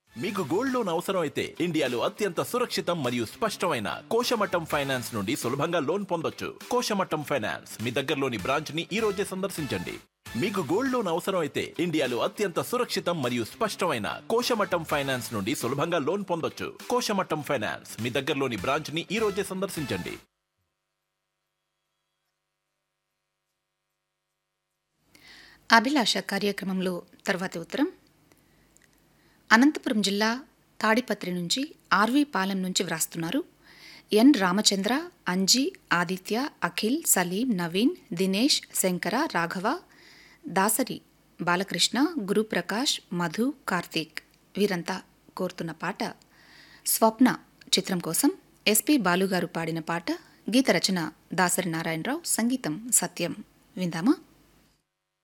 మీకు gold loan అవసరం అయితే ఇండియాలో అత్యంత సురక్షితం మరియు స్పష్టమైన కోశమట్టం ఫైనాన్స్ నుండి సులభంగా లోన్ పొందొచ్చు కోశమట్టం ఫైనాన్స్ మీ దగ్గరలోని బ్రాంచ్ ని ఈ రోజే సందర్శించండి మీకు గోల్డ్ లోన్ అవసరం అయితే ఇండియాలో అత్యంత సురక్షితం మరియు స్పష్టమైన కోశమట్టం ఫైనాన్స్ నుండి సులభంగా లోన్ పొందొచ్చు కోశమట్టం ఫైనాన్స్ మీ దగ్గరలోని బ్రాంచ్ ని ఈ రోజే సందర్శించండి అభిలాష కార్యక్రమంలో తర్వాతి ఉత్తరం అనంతపురం జిల్లా తాడిపత్రి నుంచి ఆర్వి పాలెం నుంచి వ్రాస్తున్నారు ఎన్ రామచంద్ర అంజీ ఆదిత్య అఖిల్ సలీం నవీన్ దినేష్ శంకర రాఘవ దాసరి బాలకృష్ణ గురుప్రకాష్ మధు కార్తీక్ వీరంతా కోరుతున్న పాట స్వప్న చిత్రం కోసం ఎస్పి బాలుగారు పాడిన పాట గీత రచన దాసరి నారాయణరావు సంగీతం సత్యం విందామా